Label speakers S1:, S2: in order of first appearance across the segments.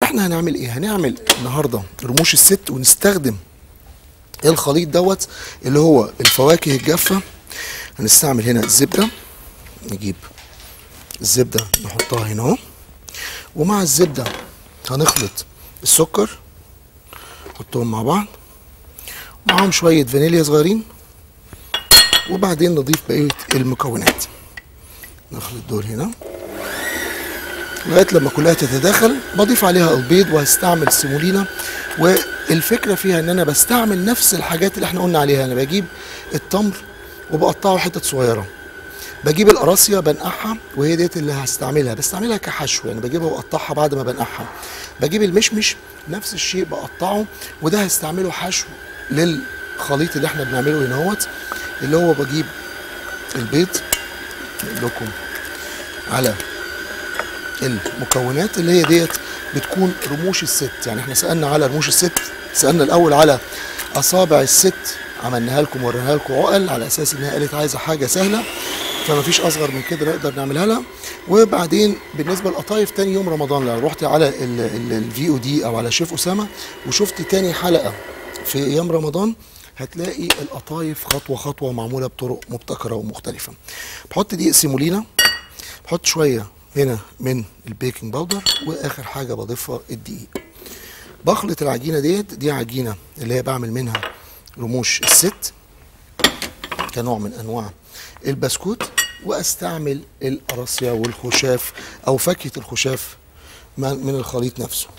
S1: احنا هنعمل ايه هنعمل النهارده رموش الست ونستخدم الخليط دوت اللي هو الفواكه الجافه هنستعمل هنا الزبده نجيب الزبده نحطها هنا اهو ومع الزبده هنخلط السكر نحطهم مع بعض معاهم شويه فانيليا صغيرين وبعدين نضيف بقيه المكونات نخلط دول هنا لغايه لما كلها تتداخل بضيف عليها البيض وهستعمل سيمولينا والفكره فيها ان انا بستعمل نفس الحاجات اللي احنا قلنا عليها انا بجيب التمر وبقطعه حتت صغيره بجيب القراصية بنقعها وهي ديت اللي هستعملها بستعملها كحشو يعني بجيبها واقطعها بعد ما بنقعها بجيب المشمش نفس الشيء بقطعه وده هستعمله حشو للخليط اللي احنا بنعمله هنا اهوت اللي هو بجيب البيض أقول لكم على المكونات اللي هي ديت بتكون رموش الست يعني احنا سالنا على رموش الست سالنا الاول على اصابع الست عملناها لكم وريناها لكم عقل على اساس انها قالت عايزه حاجه سهله فما فيش اصغر من كده نقدر نعملها لها وبعدين بالنسبه للقطايف تاني يوم رمضان لو رحت على الفي او دي او على شيف اسامه وشفت تاني حلقه في ايام رمضان هتلاقي القطايف خطوه خطوه معموله بطرق مبتكره ومختلفه بحط دقيق سيمولينا بحط شويه هنا من البيكنج باودر واخر حاجه بضيفها الدقيق بخلط العجينه ديت دي عجينه اللي هي بعمل منها رموش الست كنوع من انواع البسكوت واستعمل القراصية والخشاف او فاكهه الخشاف من الخليط نفسه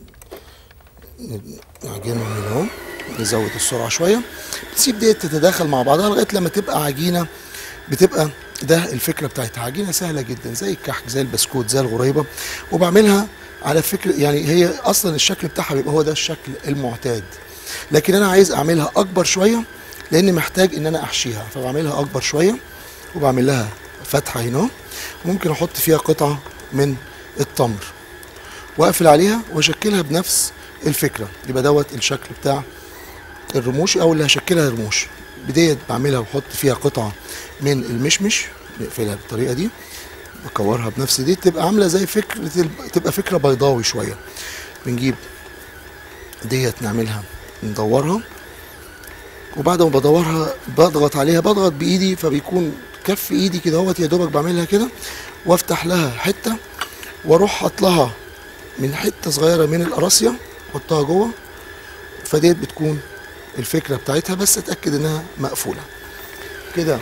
S1: نعجنهم هنا اهو نزود السرعه شويه تسيب ديت تتداخل مع بعضها لغايه لما تبقى عجينه بتبقى ده الفكره بتاعتها عجينه سهله جدا زي الكحك زي البسكوت زي الغريبه وبعملها على فكره يعني هي اصلا الشكل بتاعها بيبقى هو ده الشكل المعتاد لكن انا عايز اعملها اكبر شويه لان محتاج ان انا احشيها فبعملها اكبر شويه وبعمل لها فتحه هنا ممكن احط فيها قطعه من التمر واقفل عليها واشكلها بنفس الفكره يبقى دوت الشكل بتاع الرموش او اللي هشكلها رموش بداية بعملها وبحط فيها قطعه من المشمش بقفلها بالطريقه دي بكورها بنفس دي تبقى عامله زي فكره تبقى فكره بيضاوي شويه بنجيب ديت نعملها ندورها وبعد ما بدورها بضغط عليها بضغط بايدي فبيكون كف ايدي كده اهوت يا دوبك بعملها كده وافتح لها حته واروح حاط لها من حته صغيره من القراصيه احطها جوه فديت بتكون الفكره بتاعتها بس اتاكد انها مقفوله كده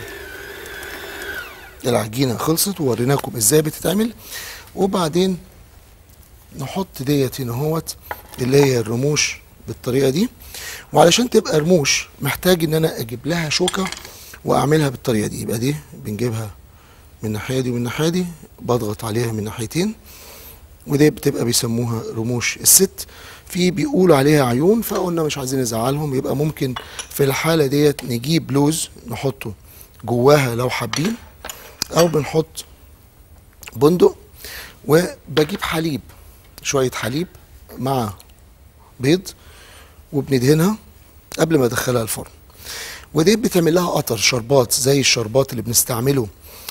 S1: العجينه خلصت ووريناكم ازاي بتتعمل وبعدين نحط ديت هنا اهوت اللي هي الرموش بالطريقه دي وعلشان تبقى رموش محتاج ان انا اجيب لها شوكه واعملها بالطريقه دي يبقى دي بنجيبها من الناحيه دي ومن الناحيه دي بضغط عليها من ناحيتين ودي بتبقى بيسموها رموش الست في بيقولوا عليها عيون فقلنا مش عايزين نزعلهم يبقى ممكن في الحاله ديت نجيب لوز نحطه جواها لو حابين او بنحط بندق وبجيب حليب شويه حليب مع بيض وبندهنها قبل ما ادخلها الفرن ودي بتعمل لها قطر شربات زي الشربات اللي بنستعمله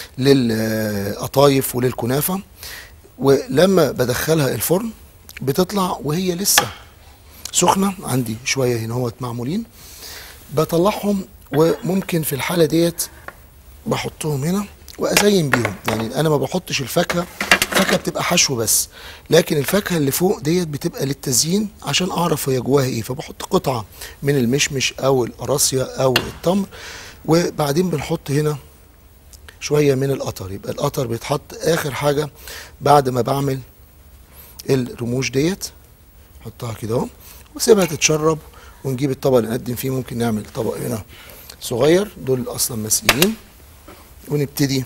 S1: للقطايف وللكنافه ولما بدخلها الفرن بتطلع وهي لسه سخنه عندي شويه هنا اهوت معمولين بطلعهم وممكن في الحاله ديت بحطهم هنا وازين بيهم يعني انا ما بحطش الفاكهه الفاكهه بتبقى حشو بس لكن الفاكهه اللي فوق ديت بتبقى للتزيين عشان اعرف هي جواها ايه فبحط قطعه من المشمش او القراصيه او التمر وبعدين بنحط هنا شويه من القطر يبقى القطر بيتحط اخر حاجه بعد ما بعمل الرموش ديت نحطها كده اهو وسيبها تتشرب ونجيب الطبق اللي نقدم فيه ممكن نعمل طبق هنا صغير دول اصلا مسئولين ونبتدي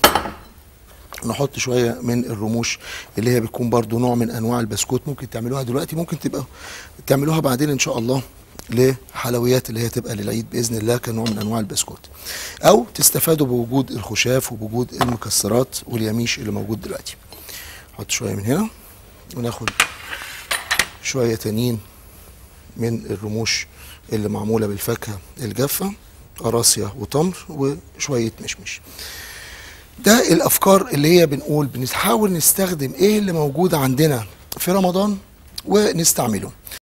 S1: نحط شويه من الرموش اللي هي بتكون برضو نوع من انواع البسكوت ممكن تعملوها دلوقتي ممكن تبقى تعملوها بعدين ان شاء الله لحلويات اللي هي تبقى للعيد باذن الله كنوع من انواع البسكوت او تستفادوا بوجود الخشاف وبوجود المكسرات واليميش اللي موجود دلوقتي نحط شويه من هنا وناخد شويه تانيين من الرموش اللي معموله بالفاكهه الجافه قراصيه وتمر وشويه مشمش ده الافكار اللي هي بنقول بنحاول نستخدم ايه اللي موجود عندنا في رمضان ونستعمله